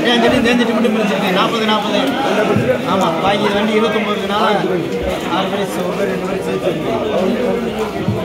ஏன் சொல்லி தேர்ந்துட்டு மட்டும் பிரிச்சிருக்கேன் நாற்பது நாற்பது ஆமாம் பாக்கி வண்டி இருபத்தொம்பதுனால ஆறு பேர் ஒரு பேர் ரெண்டு பேர் சேர்த்து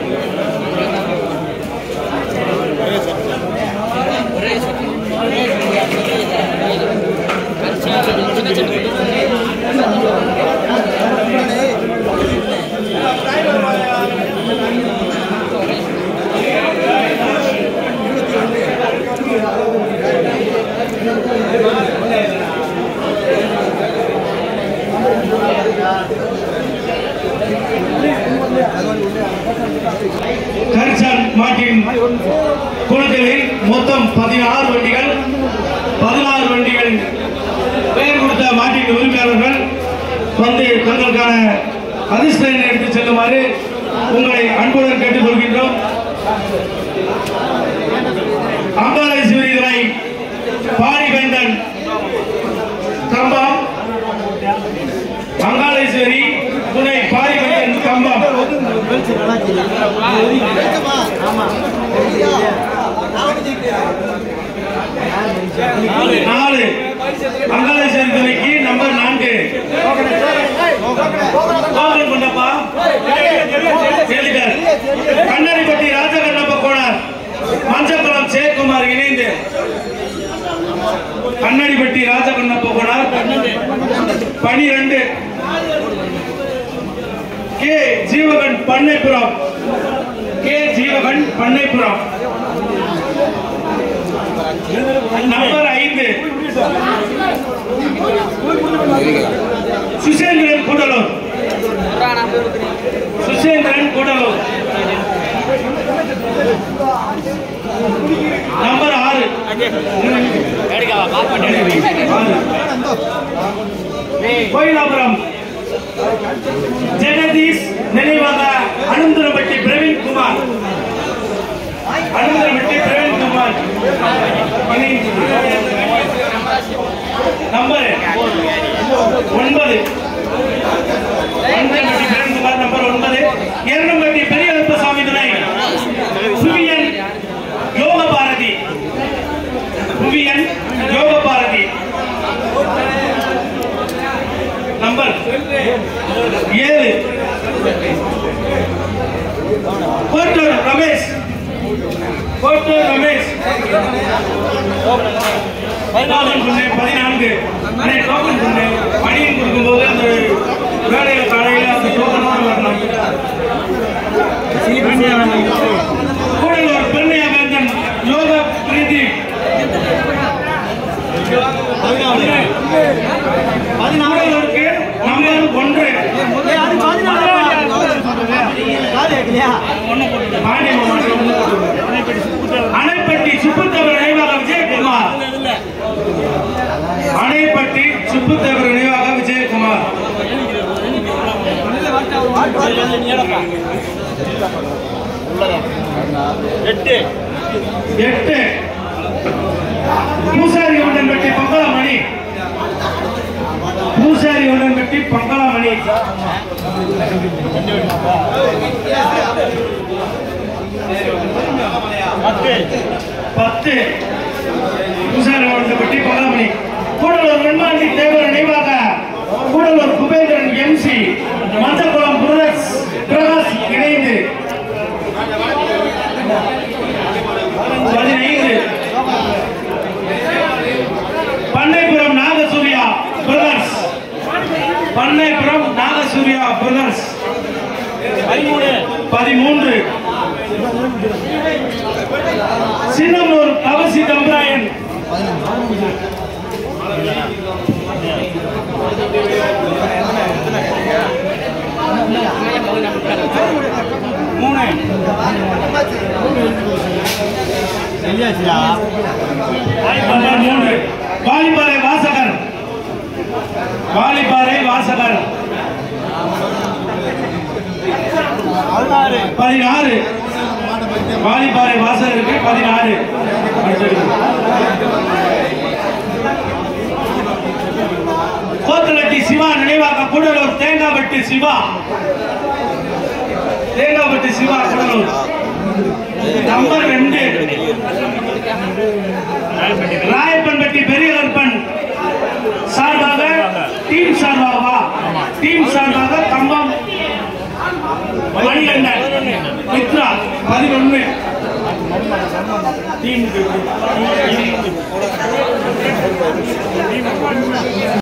கரிசல் மாட்டின் குழுக்களில் மொத்தம் பதினாறு வண்டிகள் பதினாறு வண்டிகள் பெயர் கொடுத்த மாட்டின் உரிமையாளர்கள் வந்து தங்களுக்கான அதிர்ஷ்டம் எடுத்து செல்லுமாறு உங்களை அன்புடன் கேட்டுக்கொள்கின்றோம் அங்காளேஸ்வரி துறை பாரிவேந்தன் கம்பம் அங்காளேஸ்வரி துணை பாரிவேந்தன் கம்பம் ஆமாம் நாலு அங்காளேஸ்வரி துறைக்கு நம்பர் நான்கு கோவில் கொண்டப்பா கேளுங்கள் கண்ணடிப்பட்டி ராஜகண்ணப்ப கோணார் மஞ்சக்குளம் ஜெயக்குமார் இணைந்து கண்ணடிப்பட்டி ராஜகண்ணப்ப கோணார் பனிரெண்டு K Jeevagan Pannaipuram K Jeevagan Pannaipuram number ஐந்து சுசேந்திரன் கூடலூர் சுசேந்திரன் கூடலூர் நம்பர் ஆறு ஆறு. கோயிலாபுரம் ஜெகதீஷ் நினைவாக அனந்தரப்பட்டி பிரவீன் குமார் அனந்தரப்பட்டி பிரவீன் குமார் நம்பர் ஒன்பது அனந்தரப்பட்டி பிரவீன் குமார் நம்பர் ஒன்பது எரணம்பட்டி பெரிய கருப்பசாமி துணை புவியன் யோக பாரதி புவியன் யோக பாரதி நம்பர் ஏழு கோட்டூர் ரமேஷ் கோட்டூர் ரமேஷ் டோக்கன் பண்ணு பதினான்கு அண்ணே டோக்கன் பண்ணு பணியின் கொடுக்கும்போது அந்த வேலையில காலையில் அந்த டோக்கனோட வரணும் கூடலூர் பெருமையா வேந்தன் யோக பிரீதி கூடலூருக்கு நம்பர் ஒன்று பாண்டிய அணைப்பட்டி சுப்புத்தேவர் நினைவாக விஜயகுமார் அணைப்பட்டி சுப்புத்தேவர் நினைவாக விஜயகுமார் எட்டு எட்டு பூசாரி உடன்பட்டி பங்களாமணி பூசாரி உடன்பட்டி பங்களாமணி பத்து பத்து பூசாரி உடன்பட்டி பங்களாமணி கூடலூர் வெண்மாண்டி தேவர் நினைவாக கூடலூர் குபேந்திரன் எம்சி மஞ்சக்குளம் பிரகாஷ் பிரகாஷ் இணைந்து பதினைந்து பண்ணைபுரம் நாகசூர்யா பிரதர்ஸ் பண்ணைபுரம் நாகசூர்யா பிரதர்ஸ் பதிமூணு பதிமூன்று சின்னமூர் கவசி தம்பராயன் மூணு செஞ்சாச்சுடா நம்பர் மூன்று வாலிபாறை வாசகர் வாலிபாறை வாசகர் பதினாறு பதினாறு வாலிபாறை வாசகருக்கு பதினாறு கோத்தலட்டி சிவா நினைவாக கூடலூர் தேங்காவட்டி சிவா தேங்காவட்டி சிவா கூடலூர் நம்பர் ரெண்டு ராயப்பன்பட்டி பெரிய கற்பன் சார்பாக கம்பம் மணிகண்டன் மித்ரா பதினொன்னு டீமுக்கு